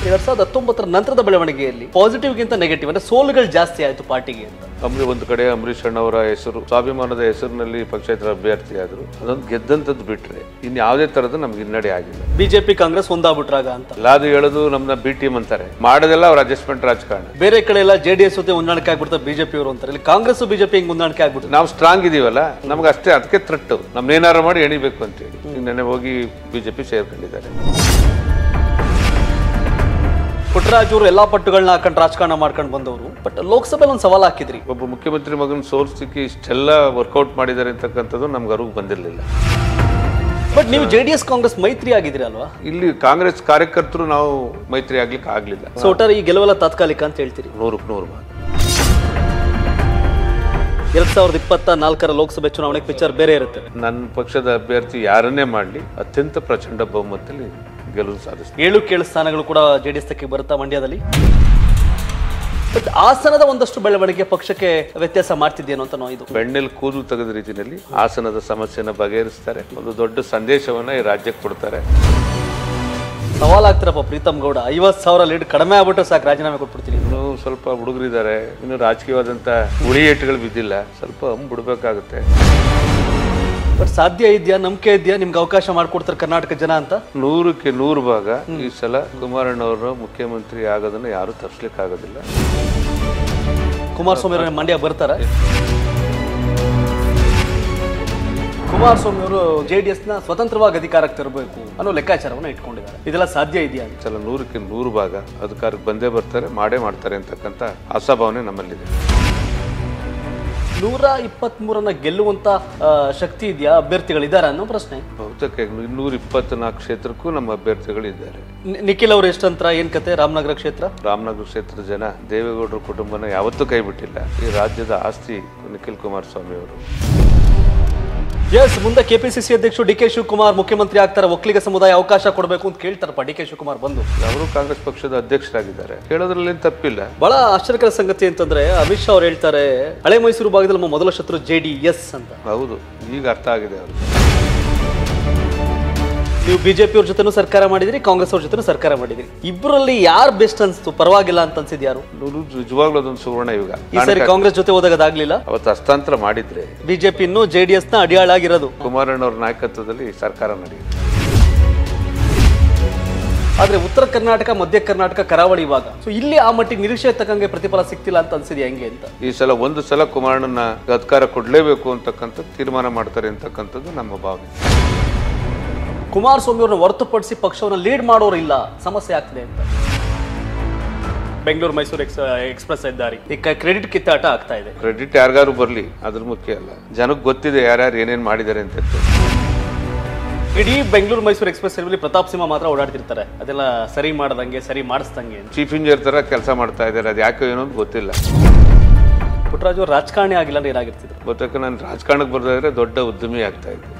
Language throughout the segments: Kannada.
ಎರಡ್ ಸಾವಿರದ ಹತ್ತೊಂಬತ್ತರ ನಂತರದ ಬೆಳವಣಿಗೆಯಲ್ಲಿ ಪಾಸಿಟಿವ್ ಗಿಂತ ನೆಗೆಟಿವ್ ಅಂದ್ರೆ ಸೋಲುಗಳು ಜಾಸ್ತಿ ಆಯ್ತು ಪಾರ್ಟಿಗೆ ಅಂತ ನಮಗೆ ಒಂದು ಕಡೆ ಅಂಬರೀಷ್ ಅಣ್ಣವರ ಹೆಸರು ಸ್ವಾಭಿಮಾನದ ಹೆಸರಿನಲ್ಲಿ ಪಕ್ಷೇತರ ಅಭ್ಯರ್ಥಿ ಆದ್ರು ಅದೊಂದು ಗೆದ್ದಂಥದ್ದು ಬಿಟ್ರೆ ಇನ್ ಯಾವುದೇ ತರದ ನಮ್ಗೆ ಹಿನ್ನಡೆ ಆಗಿಲ್ಲ ಬಿಜೆಪಿ ಕಾಂಗ್ರೆಸ್ ಒಂದಾಗ್ಬಿಟ್ರಾಗ ಅಂತ ಎಲ್ಲಾದು ಹೇಳೋದು ನಮ್ನ ಬಿ ಟೀಮ್ ಅಂತಾರೆ ಮಾಡೋದೆಲ್ಲ ಅವ್ರ ಅಡ್ಜಸ್ಟ್ಮೆಂಟ್ ರಾಜಕಾರಣ ಬೇರೆ ಕಡೆ ಎಲ್ಲ ಜೆಡಿಎಸ್ ಜೊತೆ ಹೊಂದಾಣಿಕೆ ಆಗ್ಬಿಡ್ತಾರೆ ಬಿಜೆಪಿ ಅವರು ಅಂತಾರೆ ಇಲ್ಲಿ ಕಾಂಗ್ರೆಸ್ ಬಿಜೆಪಿ ಹಿಂಗ್ ಹೊಂದಾಣಿಕೆ ಆಗ್ಬಿಡ್ತಾರೆ ನಾವು ಸ್ಟ್ರಾಂಗ್ ಇದೀವಲ್ಲ ನಮ್ಗೆ ಅಷ್ಟೇ ಅದಕ್ಕೆ ಥ್ರೆಟ್ ನಮ್ನೇನಾರು ಮಾಡಿ ಎಣಿಬೇಕು ಅಂತೇಳಿ ಈಗ ನೆನೆ ಹೋಗಿ ಬಿಜೆಪಿ ಸೇರ್ಕೊಂಡಿದ್ದಾರೆ ಪುಟ್ಟರಾಜ್ ಅವರು ಎಲ್ಲಾ ಪಟ್ಟುಗಳನ್ನ ಹಾಕೊಂಡು ರಾಜಕಾರಣ ಮಾಡ್ಕೊಂಡು ಬಂದವರು ಬಟ್ ಲೋಕಸಭೆಯಲ್ಲಿ ಒಂದು ಸವಾಲ್ ಹಾಕಿದ್ರಿ ಒಬ್ಬ ಮುಖ್ಯಮಂತ್ರಿ ಮಗನ ಸೋಲ್ಸಿಕ್ಕೆ ಇಷ್ಟೆಲ್ಲ ವರ್ಕೌಟ್ ಮಾಡಿದ್ದಾರೆ ಅಂತಕ್ಕಂಥದ್ದು ನಮ್ಗೆ ಅರಿವು ಬಂದಿರಲಿಲ್ಲ ಬಟ್ ನೀವು ಜೆಡಿಎಸ್ ಕಾಂಗ್ರೆಸ್ ಮೈತ್ರಿ ಆಗಿದ್ರಿ ಅಲ್ವಾ ಇಲ್ಲಿ ಕಾಂಗ್ರೆಸ್ ಕಾರ್ಯಕರ್ತರು ನಾವು ಮೈತ್ರಿ ಆಗ್ಲಿಕ್ಕೆ ಆಗ್ಲಿಲ್ಲ ಸೊ ಒಟ್ಟಾರೆ ಈ ಗೆಲುವೆಲ್ಲ ತಾತ್ಕಾಲಿಕ ಅಂತ ಹೇಳ್ತೀರಿ ನೂರಕ್ಕೆ ನೂರು ಮಾತು ಎರಡ್ ಸಾವಿರದ ಇಪ್ಪತ್ತ ನಾಲ್ಕರ ಲೋಕಸಭೆ ಚುನಾವಣೆಗೆ ಪಿಕ್ಚರ್ ಬೇರೆ ಇರುತ್ತೆ ನನ್ನ ಪಕ್ಷದ ಅಭ್ಯರ್ಥಿ ಯಾರನ್ನೇ ಮಾಡಲಿ ಅತ್ಯಂತ ಪ್ರಚಂಡ ಬಹುಮತದಲ್ಲಿ ಗೆಲುವು ಸಾಧಿಸ್ತಾರೆ ಏಳು ಕೇಳು ಸ್ಥಾನಗಳು ಕೂಡ ಜೆಡಿಎಸ್ ತಕ್ಕೆ ಬರುತ್ತಾ ಮಂಡ್ಯದಲ್ಲಿ ಬಟ್ ಹಾಸನದ ಒಂದಷ್ಟು ಬೆಳವಣಿಗೆ ಪಕ್ಷಕ್ಕೆ ವ್ಯತ್ಯಾಸ ಮಾಡ್ತಿದ್ದೇನೋ ಅಂತ ನಾವು ಇದು ಬೆಣ್ಣೆಲ್ ಕೂದಲು ತೆಗೆದ ರೀತಿಯಲ್ಲಿ ಹಾಸನದ ಸಮಸ್ಯೆನ ಬಗೆಹರಿಸ್ತಾರೆ ಒಂದು ದೊಡ್ಡ ಸಂದೇಶವನ್ನ ಈ ರಾಜ್ಯಕ್ಕೆ ಕೊಡ್ತಾರೆ ಸವಾಲಾಗ್ತಿರಪ್ಪ ಪ್ರೀತಮ್ ಗೌಡ ಐವತ್ ಸಾವಿರ ಲೀಡ್ ಕಡಿಮೆ ಆಗ್ಬಿಟ್ಟು ಸಾಕು ರಾಜೀನಾಮೆ ಕೊಟ್ಬಿಡ್ತೀನಿ ಇನ್ನು ಸ್ವಲ್ಪ ಹುಡುಗರಿದ್ದಾರೆ ಇನ್ನು ರಾಜಕೀಯವಾದಂತ ಉಳಿ ಏಟುಗಳು ಬಿದ್ದಿಲ್ಲ ಸ್ವಲ್ಪ ಹಮ್ ಬಿಡ್ಬೇಕಾಗುತ್ತೆ ಬಟ್ ಸಾಧ್ಯ ಇದೆಯಾ ನಂಬಿಕೆ ಇದೆಯಾ ನಿಮ್ಗೆ ಅವಕಾಶ ಮಾಡ್ಕೊಡ್ತಾರೆ ಕರ್ನಾಟಕ ಜನ ಅಂತ ನೂರಕ್ಕೆ ನೂರು ಭಾಗ ಈ ಸಲ ಕುಮಾರಣ್ಣವರು ಮುಖ್ಯಮಂತ್ರಿ ಆಗೋದನ್ನ ಯಾರು ತಪ್ಪಿಸ್ಲಿಕ್ಕೆ ಆಗೋದಿಲ್ಲ ಕುಮಾರಸ್ವಾಮಿ ಅವರು ಮಂಡ್ಯ ಬರ್ತಾರೆ ಕುಮಾರಸ್ವಾಮಿ ಅವರು ಜೆ ಡಿ ಎಸ್ನ ಸ್ವತಂತ್ರವಾಗಿ ಅಧಿಕಾರಕ್ಕೆ ತರಬೇಕು ಅನ್ನೋ ಲೆಕ್ಕಾಚಾರವನ್ನು ಇಟ್ಕೊಂಡಿದ್ದಾರೆ ಇದೆಲ್ಲ ಸಾಧ್ಯ ಇದೆಯಾ ಅಂತ ಈ ಸಲ ನೂರಕ್ಕೆ ನೂರು ಭಾಗ ಅಧಿಕಾರಕ್ಕೆ ಬಂದೇ ಬರ್ತಾರೆ ಮಾಡೇ ಮಾಡ್ತಾರೆ ಅಂತಕ್ಕಂಥ ಆಶಾಭಾವನೆ ನಮ್ಮಲ್ಲಿದೆ ನೂರ ಇಪ್ಪತ್ತ್ ಮೂರನ್ನ ಗೆಲ್ಲುವಂತ ಆ, ಶಕ್ತಿ ಇದೆಯಾ ಅಭ್ಯರ್ಥಿಗಳಿದ್ದಾರೆ ಅನ್ನೋ ಪ್ರಶ್ನೆ ಬಹುತೇಕ ಇನ್ನೂರ ಇಪ್ಪತ್ನಾಲ್ಕು ಕ್ಷೇತ್ರಕ್ಕೂ ನಮ್ಮ ಅಭ್ಯರ್ಥಿಗಳಿದ್ದಾರೆ ನಿ- ನಿಖಿಲ್ ಅವ್ರ ಎಷ್ಟಂತ್ರ ಏನ್ ಕತೆ ರಾಮನಗರ ಕ್ಷೇತ್ರ ರಾಮನಗರ ಕ್ಷೇತ್ರದ ಜನ ದೇವೇಗೌಡರ ಕುಟುಂಬನ ಯಾವತ್ತೂ ಕೈ ಬಿಟ್ಟಿಲ್ಲ ಈ ರಾಜ್ಯದ ಆಸ್ತಿ ನಿಖಿಲ್ ಕುಮಾರಸ್ವಾಮಿ ಅವರು ಎಸ್ ಮುಂದೆ ಕೆಪಿಸಿಸಿ ಅಧ್ಯಕ್ಷರು ಡಿ ಕೆ ಶಿವಕುಮಾರ್ ಮುಖ್ಯಮಂತ್ರಿ ಆಗ್ತಾರೆ ಒಕ್ಕಲಿಗ ಸಮುದಾಯ ಅವಕಾಶ ಕೊಡಬೇಕು ಅಂತ ಕೇಳ್ತಾರಪ್ಪ ಡಿ ಕೆ ಶಿವಕುಮಾರ್ ಬಂದು ಅವರು ಕಾಂಗ್ರೆಸ್ ಪಕ್ಷದ ಅಧ್ಯಕ್ಷರಾಗಿದ್ದಾರೆ ಹೇಳೋದ್ರಲ್ಲಿ ತಪ್ಪಿಲ್ಲ ಬಹಳ ಆಶ್ಚರ್ಯಕರ ಸಂಗತಿ ಅಂತಂದ್ರೆ ಅಮಿತ್ ಶಾ ಅವ್ರು ಹೇಳ್ತಾರೆ ಹಳೆ ಮೈಸೂರು ಭಾಗದಲ್ಲಿ ನಮ್ಮ ಮೊದಲ ಶತ್ರು ಜೆ ಡಿ ಎಸ್ ಅಂತ ಹೌದು ಈಗ ಅರ್ಥ ಆಗಿದೆ ಅವ್ರಿಗೆ ನೀವು ಬಿಜೆಪಿ ಅವ್ರ ಜೊತೆನೂ ಸರ್ಕಾರ ಮಾಡಿದಿರಿ ಕಾಂಗ್ರೆಸ್ ಅವ್ರ ಜೊತೆನೂ ಸರ್ಕಾರ ಮಾಡಿದಿರಿ ಇಬ್ಬರಲ್ಲಿ ಯಾರು ಬೆಸ್ಟ್ ಅನ್ಸ್ತು ಪರವಾಗಿಲ್ಲ ಅಂತ ಅನ್ಸಿದ್ ಯಾರು ನೂರು ನಿಜವಾಗ್ಲೂ ಅದೊಂದು ಸುವರ್ಣ ಯುಗ ಈ ಸಾರಿ ಕಾಂಗ್ರೆಸ್ ಜೊತೆ ಹೋದಾಗ ಅದಾಗ್ಲಿಲ್ಲ ಅವತ್ತು ಹಸ್ತಾಂತರ ಮಾಡಿದ್ರೆ ಬಿಜೆಪಿ ಇನ್ನೂ ಜೆ ಡಿ ಎಸ್ ನ ಅಡಿಯಾಳಾಗಿರೋದು ಕುಮಾರಣ್ಣವ್ರ ನಾಯಕತ್ವದಲ್ಲಿ ಸರ್ಕಾರ ನಡೆಯುತ್ತೆ ಆದ್ರೆ ಉತ್ತರ ಕರ್ನಾಟಕ ಮಧ್ಯ ಕರ್ನಾಟಕ ಕರಾವಳಿ ಭಾಗ ಸೊ ಇಲ್ಲಿ ಆ ಮಟ್ಟಿಗೆ ನಿರೀಕ್ಷೆ ತಕ್ಕಂಗೆ ಪ್ರತಿಫಲ ಸಿಕ್ತಿಲ್ಲ ಅಂತ ಅನ್ಸಿದ್ಯಾ ಹೆಂಗೆ ಅಂತ ಈ ಸಲ ಒಂದು ಸಲ ಕುಮಾರಣ್ಣನ ಅಧಿಕಾರ ಕೊಡಲೇಬೇಕು ಅಂತಕ್ಕಂಥ ತೀರ್ಮಾನ ಮಾಡ್ತಾರೆ ಅಂತಕ್ಕಂಥದ್ದು ನಮ್ಮ ಭಾವನೆ ಕುಮಾರಸ್ವಾಮಿ ಅವ್ರನ್ನ ಹೊರತುಪಡಿಸಿ ಪಕ್ಷವನ್ನು ಲೀಡ್ ಮಾಡೋರು ಇಲ್ಲ ಸಮಸ್ಯೆ ಆಗ್ತಿದೆ ಅಂತ ಬೆಂಗಳೂರು ಮೈಸೂರು ಎಕ್ಸ್ ಎಕ್ಸ್ಪ್ರೆಸ್ ಹೆದ್ದಾರಿ ಈಗ ಕ್ರೆಡಿಟ್ ಕಿತ್ತಾಟ ಆಗ್ತಾ ಇದೆ ಕ್ರೆಡಿಟ್ ಯಾರಿಗಾರು ಬರಲಿ ಅದ್ರ ಮುಖ್ಯ ಅಲ್ಲ ಜನಕ್ಕೆ ಗೊತ್ತಿದೆ ಯಾರ್ಯಾರು ಏನೇನು ಮಾಡಿದ್ದಾರೆ ಅಂತ ಇಡೀ ಬೆಂಗಳೂರು ಮೈಸೂರು ಎಕ್ಸ್ಪ್ರೆಸ್ ಅಲ್ಲಿ ಪ್ರತಾಪ್ ಸಿಂಹ ಮಾತ್ರ ಓಡಾಡ್ತಿರ್ತಾರೆ ಅದೆಲ್ಲ ಸರಿ ಮಾಡ್ದಂಗೆ ಸರಿ ಮಾಡಿಸ್ದಂಗೆ ಅಂತ ಚೀಫ್ ಇಂಜಿನಿಯರ್ ತರ ಕೆಲಸ ಮಾಡ್ತಾ ಇದ್ದಾರೆ ಅದು ಯಾಕೆ ಏನೋ ಅಂತ ಗೊತ್ತಿಲ್ಲ ಪುಟ್ಟರಾಜು ಅವ್ರು ರಾಜಕಾರಣಿ ಆಗಿಲ್ಲ ಅಂದ್ರೆ ಏನಾಗಿರ್ತಿದ್ರು ಗೊತ್ತಕ್ಕೆ ನಾನು ರಾಜಕಾರಣಕ್ಕೆ ಬರ್ದಾದ್ರೆ ದೊಡ್ಡ ಉದ್ಯಮಿ ಆಗ್ತಾ ಇದ್ದೆ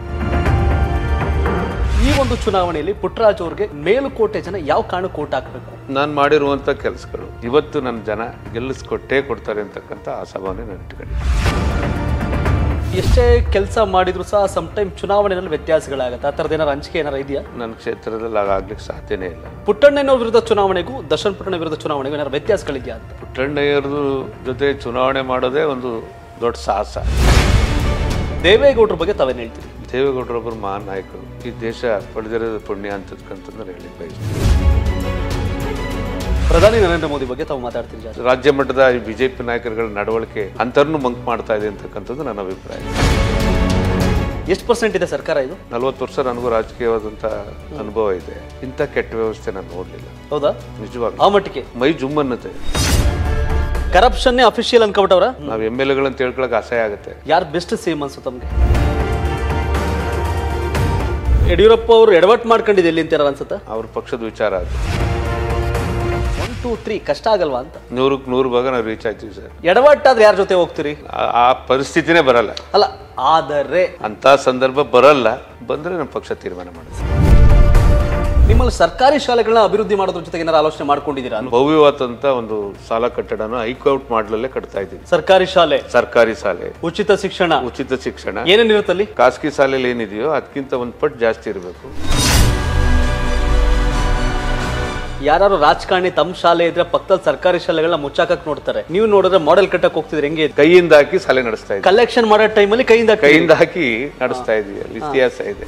ಈ ಒಂದು ಚುನಾವಣೆಯಲ್ಲಿ ಪುಟ್ಟರಾಜು ಅವ್ರಿಗೆ ಮೇಲುಕೋಟೆ ಜನ ಯಾವ ಕಾರಣಕ್ಕೆ ಓಟ್ ಹಾಕಬೇಕು ನಾನು ಮಾಡಿರುವಂಥ ಕೆಲಸಗಳು ಇವತ್ತು ನನ್ನ ಜನ ಗೆಲ್ಲಿಸ್ಕೊಟ್ಟೇ ಕೊಡ್ತಾರೆ ಅಂತಕ್ಕಂಥ ಆಶಾಭಾವನೆ ನಾನು ಇಟ್ಕೊಂಡಿದ್ದೆ ಎಷ್ಟೇ ಕೆಲಸ ಮಾಡಿದ್ರು ಸಹ ಸಮ್ ಟೈಮ್ ಚುನಾವಣೆಯಲ್ಲಿ ವ್ಯತ್ಯಾಸಗಳಾಗತ್ತೆ ಆ ಥರದ್ದು ಏನಾರು ಹಂಚಿಕೆ ಏನಾರು ಇದೆಯಾ ನನ್ನ ಕ್ಷೇತ್ರದಲ್ಲಿ ಹಾಗಾಗ್ಲಿಕ್ಕೆ ಸಾಧ್ಯನೇ ಇಲ್ಲ ಪುಟ್ಟಣ್ಣನವ್ರ ವಿರುದ್ಧ ಚುನಾವಣೆಗೂ ದರ್ಶನ್ ಪುಟ್ಟಣ್ಣ ವಿರುದ್ಧ ಚುನಾವಣೆಗೂ ಏನಾರು ವ್ಯತ್ಯಾಸಗಳಿದೆಯಾ ಅಂತ ಪುಟ್ಟಣ್ಣಯ್ಯರದು ಜೊತೆ ಚುನಾವಣೆ ಮಾಡೋದೇ ಒಂದು ದೊಡ್ಡ ಸಾಹಸ ದೇವೇಗೌಡರ ಬಗ್ಗೆ ತಾವೇನು ಹೇಳ್ತೀರಿ ದೇವೇಗೌಡರೊಬ್ಬರು ಮಹಾನ್ ನಾಯಕರು ಈ ದೇಶ ಪಡೆದಿರೋದು ಪುಣ್ಯ ಅಂತಕ್ಕಂಥದ್ದು ಹೇಳಿ ಬಯಸ್ತೀನಿ ಪ್ರಧಾನಿ ನರೇಂದ್ರ ಮೋದಿ ಬಗ್ಗೆ ತಾವು ಮಾತಾಡ್ತೀರಿ ಜಾಸ್ತಿ ರಾಜ್ಯ ಮಟ್ಟದ ಈ ಬಿಜೆಪಿ ನಾಯಕರುಗಳ ನಡವಳಿಕೆ ಅಂತರ್ನು ಮಂಕ್ ಮಾಡ್ತಾ ಇದೆ ಅಂತಕ್ಕಂಥದ್ದು ನನ್ನ ಅಭಿಪ್ರಾಯ ಎಷ್ಟು ಪರ್ಸೆಂಟ್ ಇದೆ ಸರ್ಕಾರ ಇದು ನಲ್ವತ್ತು ವರ್ಷ ನನಗೂ ರಾಜಕೀಯವಾದಂಥ ಅನುಭವ ಇದೆ ಇಂಥ ಕೆಟ್ಟ ವ್ಯವಸ್ಥೆ ನಾನು ನೋಡಲಿಲ್ಲ ಹೌದಾ ನಿಜವಾಗ್ಲೂ ಆ ಮಟ್ಟಿಗೆ ಮೈ ಜುಮ್ ಅನ್ನತ್ತೆ ಕರಪ್ಷನ್ನೇ ಅಫಿಷಿಯಲ್ ಅನ್ಕೊಬಿಟ್ಟವ್ರ ನಾವು ಎಮ್ ಎಲ್ ಎಗಳಂತ ಹೇಳ್ಕೊಳಕ್ ಅಸಹ್ಯ ಆಗುತ್ತೆ ಯಾರು ಬೆಸ್ಟ್ ಸೇಮ್ ಅನ್ಸು ತಮಗೆ ಯಡಿಯೂರಪ್ಪ ಅವರು ಎಡವಟ್ ಮಾಡ್ಕೊಂಡಿದೆ ಎಲ್ಲಿ ಅಂತಾರ ಅನ್ಸುತ್ತಾ ಅವ್ರ ಪಕ್ಷದ ವಿಚಾರ ಅದು ಒನ್ ಟೂ ತ್ರೀ ಕಷ್ಟ ಆಗಲ್ವಾ ಅಂತ ನೂರಕ್ಕೆ ನೂರು ಭಾಗ ನಾವು ರೀಚ್ ಆಯ್ತೀವಿ ಸರ್ ಎಡವಟ್ಟಾದ್ರೆ ಯಾರ ಜೊತೆ ಹೋಗ್ತೀರಿ ಆ- ಆ ಪರಿಸ್ಥಿತಿನೇ ಬರಲ್ಲ ಅಲ್ಲ ಆದರೆ ಅಂತ ಸಂದರ್ಭ ಬರಲ್ಲ ಬಂದ್ರೆ ನಮ್ಮ ಪಕ್ಷ ತೀರ್ಮಾನ ಮಾಡುತ್ತೆ ನಿಮ್ಮಲ್ಲಿ ಸರ್ಕಾರಿ ಶಾಲೆಗಳನ್ನ ಅಭಿವೃದ್ಧಿ ಮಾಡೋದ್ರ ಜೊತೆಗೆ ಏನಾರು ಆಲೋಚನೆ ಮಾಡ್ಕೊಂಡಿದ್ದೀರಾ ಭವ್ಯವಾದಂತ ಒಂದು ಸಾಲ ಕಟ್ಟಡನ ಹೈಕೋರ್ಟ್ ಮಾಡ್ಲಲ್ಲೇ ಕಟ್ತಾ ಇದ್ದೀವಿ ಸರ್ಕಾರಿ ಶಾಲೆ ಸರ್ಕಾರಿ ಶಾಲೆ ಉಚಿತ ಶಿಕ್ಷಣ ಉಚಿತ ಶಿಕ್ಷಣ ಏನೇನಿರುತ್ತಲ್ಲಿ ಖಾಸಗಿ ಶಾಲೆಯಲ್ಲಿ ಏನಿದೆಯೋ ಅದಕ್ಕಿಂತ ಒಂದು ಪಟ್ಟು ಜಾಸ್ತಿ ಇರಬೇಕು ಯಾರು ರಾಜಕಾರಣಿ ತಮ್ಮ ಶಾಲೆ ಇದ್ರೆ ಪಕ್ಕದಲ್ಲಿ ಸರ್ಕಾರಿ ಶಾಲೆಗಳನ್ನ ಮುಚ್ಚಾಕಕ್ ನೋಡ್ತಾರೆ ನೀವು ನೋಡಿದ್ರೆ ಮಾಡೆಲ್ ಕಟ್ಟಕ್ ಹೋಗ್ತಿದ್ರೆ ಹೆಂಗೆ ಕೈಯಿಂದ ಹಾಕಿ ಶಾಲೆ ನಡೆಸ್ತಾ ಇದ್ದೀವಿ ಕಲೆಕ್ಷನ್ ಮಾಡೋ ಟೈಮಲ್ಲಿ ಕೈಯಿಂದ ಕೈ ಕೈಯಿಂದ ಹಾಕಿ ನಡೆಸ್ತಾ ಇದೀವಿ ಅಲ್ಲಿ ಇತಿಹಾಸ ಇದೆ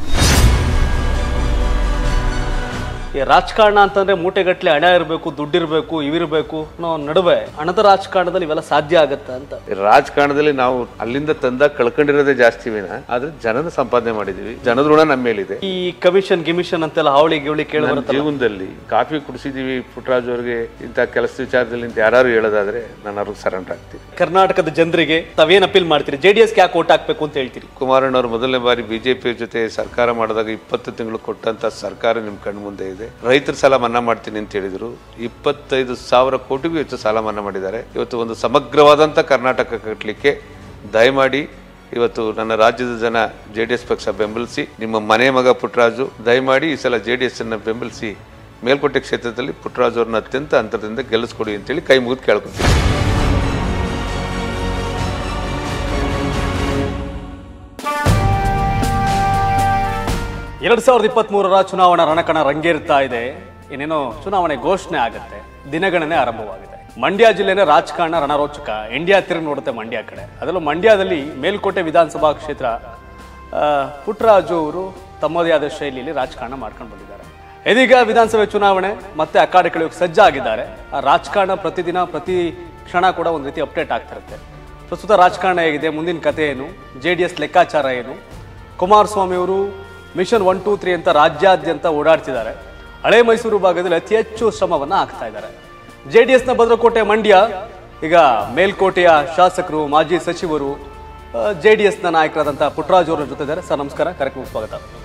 ಈ ರಾಜಕಾರಣ ಅಂತಂದ್ರೆ ಮೂಟೆಗಟ್ಲೆ ಹಣ ಇರಬೇಕು ದುಡ್ಡಿರ್ಬೇಕು ಇವಿರ್ಬೇಕು ಅನ್ನೋ ನಡುವೆ ಹಣದ ರಾಜಕಾರಣದಲ್ಲಿ ಇವೆಲ್ಲ ಸಾಧ್ಯ ಆಗತ್ತಾ ಅಂತ ರಾಜಕಾರಣದಲ್ಲಿ ನಾವು ಅಲ್ಲಿಂದ ತಂದಾಗ ಕಳ್ಕೊಂಡಿರೋದೇ ಜಾಸ್ತಿ ವಿನ ಆದ್ರೆ ಜನನ ಸಂಪಾದನೆ ಮಾಡಿದೀವಿ ಜನದ ಋಣ ನಮ್ಮ ಮೇಲಿದೆ ಈ ಕಮಿಷನ್ ಗಿಮಿಷನ್ ಅಂತೆಲ್ಲ ಹಾವಳಿ ಗಿವಳಿ ಕೇಳಿ ನನ್ನ ಬರುತ್ತೆ ಜೀವನದಲ್ಲಿ ಕಾಫಿ ಕುಡಿಸಿದೀವಿ ಪುಟ್ಟರಾಜ್ ಅವ್ರಿಗೆ ಇಂಥ ಕೆಲಸ ವಿಚಾರದಲ್ಲಿ ಅಂತ ಯಾರು ಹೇಳೋದಾದ್ರೆ ನಾನು ಅವ್ರಿಗೆ ಸರೆಂಡರ್ ಆಗ್ತೀನಿ ಕರ್ನಾಟಕದ ಜನರಿಗೆ ತಾವೇನ್ ಅಪೀಲ್ ಮಾಡ್ತೀರಿ ಜೆ ಡಿ ಎಸ್ಗೆ ಯಾಕೆ ಓಟ್ ಹಾಕ್ಬೇಕು ಅಂತ ಹೇಳ್ತೀರಿ ಕುಮಾರಣ್ಣವ್ರು ಮೊದಲನೇ ಬಾರಿ ಬಿಜೆಪಿ ಜೊತೆ ಸರ್ಕಾರ ಮಾಡಿದಾಗ ಇಪ್ಪತ್ತು ತಿಂಗಳು ಕೊಟ್ಟಂತ ಸರ್ಕಾರ ನಿಮ್ ಕಣ್ಣು ಮುಂದೆ ಇದೆ ರೈತರ ಸಾಲ ಮನ್ನಾ ಮಾಡ್ತೀನಿ ಅಂತ ಹೇಳಿದ್ರು ಇಪ್ಪತ್ತೈದು ಸಾವಿರ ಕೋಟಿಗೂ ಹೆಚ್ಚು ಸಾಲ ಮನ್ನಾ ಮಾಡಿದ್ದಾರೆ ಇವತ್ತು ಒಂದು ಸಮಗ್ರವಾದಂತ ಕರ್ನಾಟಕ ಕಟ್ಟಲಿಕ್ಕೆ ದಯಮಾಡಿ ಇವತ್ತು ನನ್ನ ರಾಜ್ಯದ ಜನ ಜೆ ಡಿ ಎಸ್ ಪಕ್ಷ ಬೆಂಬಲಿಸಿ ನಿಮ್ಮ ಮನೆ ಮಗ ಪುಟ್ಟರಾಜು ದಯಮಾಡಿ ಈ ಸಲ ಜೆ ಡಿ ಎಸ್ ಅನ್ನ ಬೆಂಬಲಿಸಿ ಮೇಲ್ಕೋಟೆ ಕ್ಷೇತ್ರದಲ್ಲಿ ಪುಟ್ಟರಾಜು ಅವ್ರನ್ನ ಅತ್ಯಂತ ಅಂತರದಿಂದ ಗೆಲ್ಲಿಸ್ಕೊಡಿ ಅಂತೇಳಿ ಕೈ ಮುಗಿದು ಕೇಳ್ಕೊತೀನಿ ಎರಡ್ ಸಾವಿರದ ಇಪ್ಪತ್ತ್ ಮೂರರ ಚುನಾವಣಾ ರಣಕಣ ರಂಗೇರ್ತಾ ಇದೆ ಇನ್ನೇನೋ ಚುನಾವಣೆ ಘೋಷಣೆ ಆಗುತ್ತೆ ದಿನಗಣನೆ ಆರಂಭವಾಗಿದೆ ಮಂಡ್ಯ ಜಿಲ್ಲೆನ ರಾಜಕಾರಣ ರಣರೋಚಕ ಇಂಡಿಯಾ ತಿರುಗಿ ನೋಡುತ್ತೆ ಮಂಡ್ಯ ಕಡೆ ಅದರಲ್ಲೂ ಮಂಡ್ಯದಲ್ಲಿ ಮೇಲ್ಕೋಟೆ ವಿಧಾನಸಭಾ ಕ್ಷೇತ್ರ ಆ, ಪುಟ್ಟರಾಜು ಅವರು ತಮ್ಮದೇ ಆದ ಶೈಲಿಯಲ್ಲಿ ರಾಜಕಾರಣ ಮಾಡ್ಕೊಂಡು ಬಂದಿದ್ದಾರೆ ಇದೀಗ ವಿಧಾನಸಭೆ ಚುನಾವಣೆ ಮತ್ತೆ ಅಖಾಡೆಗಳಿಗೆ ಸಜ್ಜಾಗಿದ್ದಾರೆ ಆ ರಾಜಕಾರಣ ಪ್ರತಿದಿನ ಪ್ರತಿ ಕ್ಷಣ ಕೂಡ ಒಂದು ರೀತಿ ಅಪ್ಡೇಟ್ ಆಗ್ತಿರುತ್ತೆ ಪ್ರಸ್ತುತ ರಾಜಕಾರಣ ಹೇಗಿದೆ ಮುಂದಿನ ಕಥೆ ಏನು ಜೆ ಡಿ ಎಸ್ ಲೆಕ್ಕಾಚಾರ ಏನು ಕುಮಾರಸ್ವಾಮಿ ಅವರು ಮಿಷನ್ ಒನ್ ಟೂ ತ್ರೀ ಅಂತ ರಾಜ್ಯಾದ್ಯಂತ ಓಡಾಡ್ತಿದ್ದಾರೆ ಹಳೆ ಮೈಸೂರು ಭಾಗದಲ್ಲಿ ಅತಿ ಹೆಚ್ಚು ಶ್ರಮವನ್ನ ಹಾಕ್ತಾ ಇದ್ದಾರೆ ಜೆ ಡಿ ಎಸ್ನ ಭದ್ರಕೋಟೆ ಮಂಡ್ಯ ಈಗ ಮೇಲ್ಕೋಟೆಯ ಶಾಸಕರು ಮಾಜಿ ಸಚಿವರು ಜೆ ಡಿ ಎಸ್ನ ನಾಯಕರಾದಂತಹ ಪುಟ್ಟರಾಜ್ ಅವರ ಜೊತೆ ಇದ್ದಾರೆ ಸರ್ ನಮಸ್ಕಾರ ಕಾರ್ಯಕ್ರಮಕ್ಕೆ ಸ್ವಾಗತ